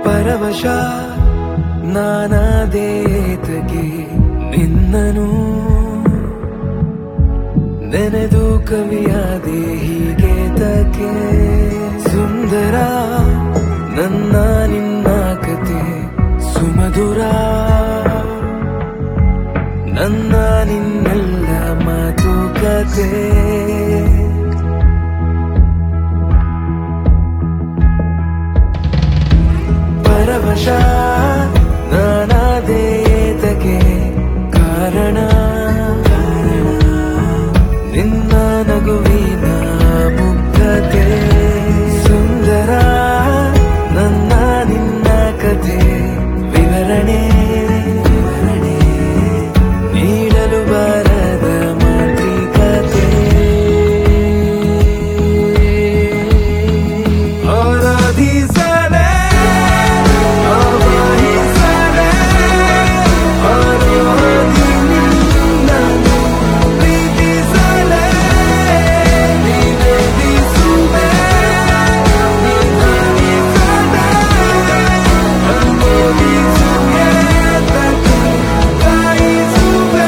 ಪರವಶ ನಾನಾದೇತಗೆ ನಿನ್ನನು ನೆನೆದು ಕವಿಯಾದೆ ಹೀಗೆ ತಕೆ ಸುಂದರ ನನ್ನ ನಿನ್ನ ಕತೆ ಸುಮಧುರ ನನ್ನ ನಿನ್ನೆಲ್ಲ ಮಾತುಕತೆ ಪರವಶ ನಾನಾದೇತಗೆ ಕಾರಣ ನಿನ್ನ ನಗುವಿನ ಮುಗ್ಧತೆ ಸುಂದರ ನನ್ನ ನಿನ್ನ ಕಥೆ ವಿವರಣೆ ವಿವರಣೆ ನೀಡಲು ಬಾರದ ಮಾತೃಕತೆ ಆರಾಧಿಸಲೇ ಆವಾಹಿಸಲೇ ಆರಾಧಿ ನಿನ್ನನ್ನು ಪ್ರೀತಿಸಲೇ ನಿವೇದಿಸುವೆ ನಿಧಾನಿಸಲೇ ಅನುಭವಿಸುವೆ ತಕ್ಕೆ ಕಾಯಿಸುವೆ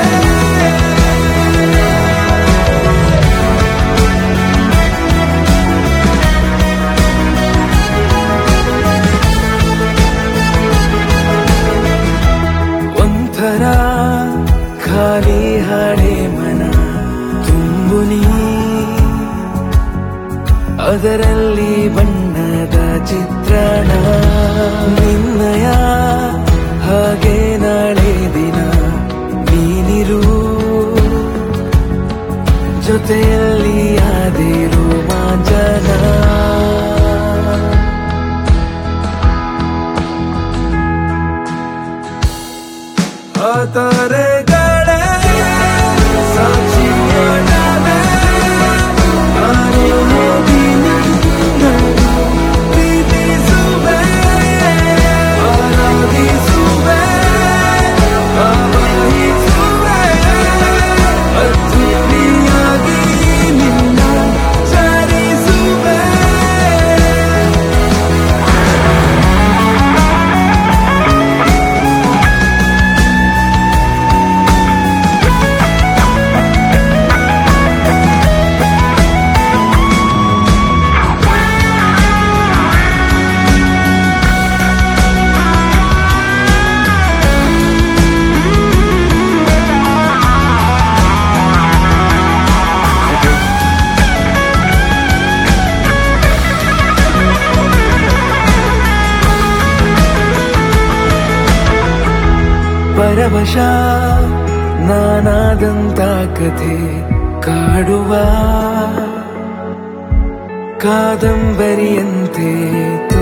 ಒಂಥರ ಖಾಲಿ ಹಳೆ ಮನ ತುಂಬು ನೀ ಅದರಲ್ಲಿ ಬಣ್ಣದ ಚಿತ್ರಣ ನಿನ್ನಯ ಹಾಗೆ ನಾಳೆ ದಿನ ನೀನಿರು ಜೊತೆಯಲ್ಲಿ ಆದಿರು ಮಾಂಜನ ಆ ತಾರೆಗಳೇ ಸಾಕ್ಷಿಯಾಡವೆ ನಾನು ಹೋಗಿ ನಿನ್ನನ್ನು ಪ್ರೀತಿಸುವೆ ಆರಾಧಿಸುವೆ ಆವಾಹಿಸುವೆ ಅಚ್ಚುರಿಯಾಗಿ ನಿನ್ನ ಚರಿಸುವೆ ಪರವಶ ನಾನಾದಂತ ಕಥೆ ಕಾಡುವ ಕಾದಂಬರಿಯಂತೆ